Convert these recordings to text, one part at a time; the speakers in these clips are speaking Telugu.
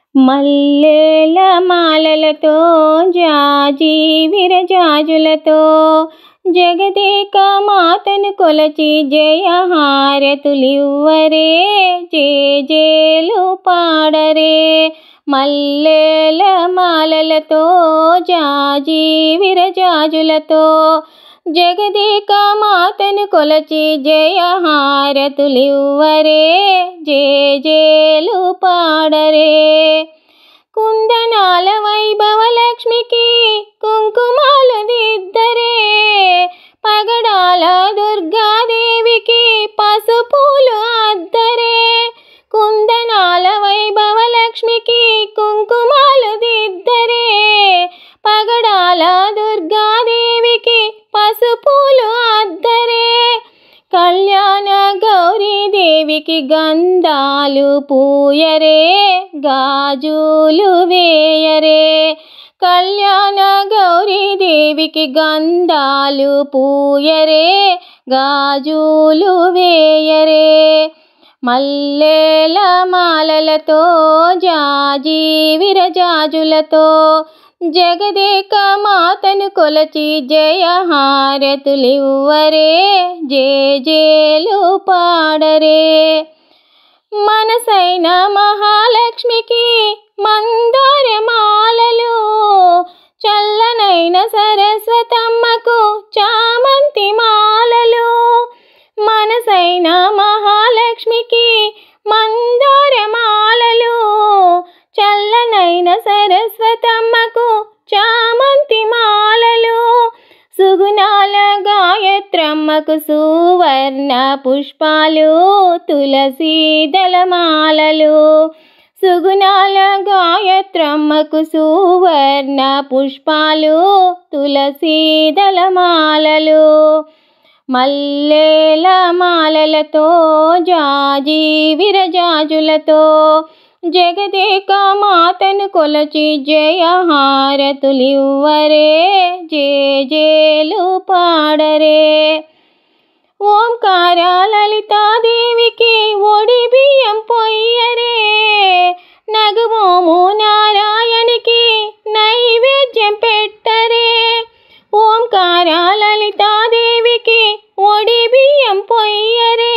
మల్లెల మాలలతో జాజి విరజాజులతో జగదేక మాతను కొలచి జయ హారతులివ్వరే జేజేలు పాడరే మల్లెల మాలలతో జాజి విరజాజులతో జగదేక మాతను కొలచి జయ హారతులివ్వరే జేజేలు పాడరే కుందనాల వైభవ లక్ష్మికి కుంకుమాలు దిద్దరే పగడాల దుర్గాదేవికి పసుపులు అద్దరే కుందనాల వైభవ లక్ష్మికి కుంకుమాలు దిద్దరే పగడాల దుర్గాదేవికి పసుపులు అద్దరే కళ్యాణ గౌరీదేవికి గంధాలు పూయరే గాజులు వేయరే కళ్యాణ గౌరీదేవికి గంధాలు పూయరే గాజులు వేయరే మల్లెల మాలలతో జాజి విరజాజులతో జగదేక మాతను కొలచి జయ హారతులివ్వరే జేజేలు పాడరే మనసైన మహాలక్ష్మికి మందార మాలలు చల్లనైన సరస్వతమ్మకు చామంతి మాలలు మనసైన మహాలక్ష్మికి మందార మాలలు చల్లనైన సరస్వతమ్మకు చామంతి మాలలు సుగుణాల గాయత్రమ్మకు సువర్ణ పుష్పాలు తులసి దళమాలలు సుగుణాల గాయత్రమ్మకు సువర్ణ పుష్పాలు తులసి దళమాలలు మల్లెల మాలలతో జాజి విరజాజులతో జగదేక మాతను కొలచి జయ హారతులివ్వరే జేజేలు పాడరే ఓంకార లలితాదేవికి ఒడి బియ్యం పొయ్యరే నగమోము నారాయణికి నైవేద్యం పెట్టరే ఓంకార లలితాదేవికి ఒడి బియ్యం పొయ్యరే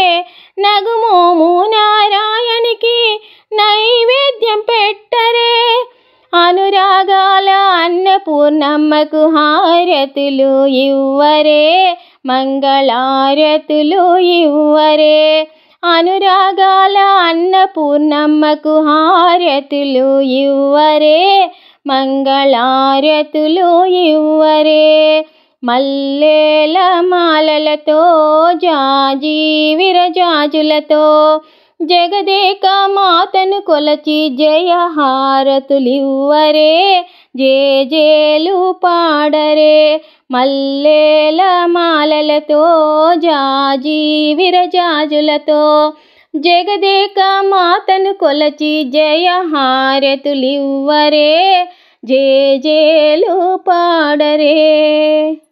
నగుమోము నారాయణికి నైవేద్యం పెట్టరే అనురాగాల అన్నపూర్ణమ్మకు హారతులు ఇవ్వరే మంగళారతులు ఇవ్వరే అనురాగాల అన్నపూర్ణమ్మకు హారతులు ఇవ్వరే మంగళారతులు ఇవ్వరే మల్లెల మాలలతో జాజి విరజాజులతో జగదేక మాతను కొలచి జయ హారతులివ్వరే జేజేలు పాడరే మల్లెల మాలలతో జాజి విరజాజులతో జగదేక మాతను కొలచి జయ హారతులివ్వరే జేజేలు పాడరే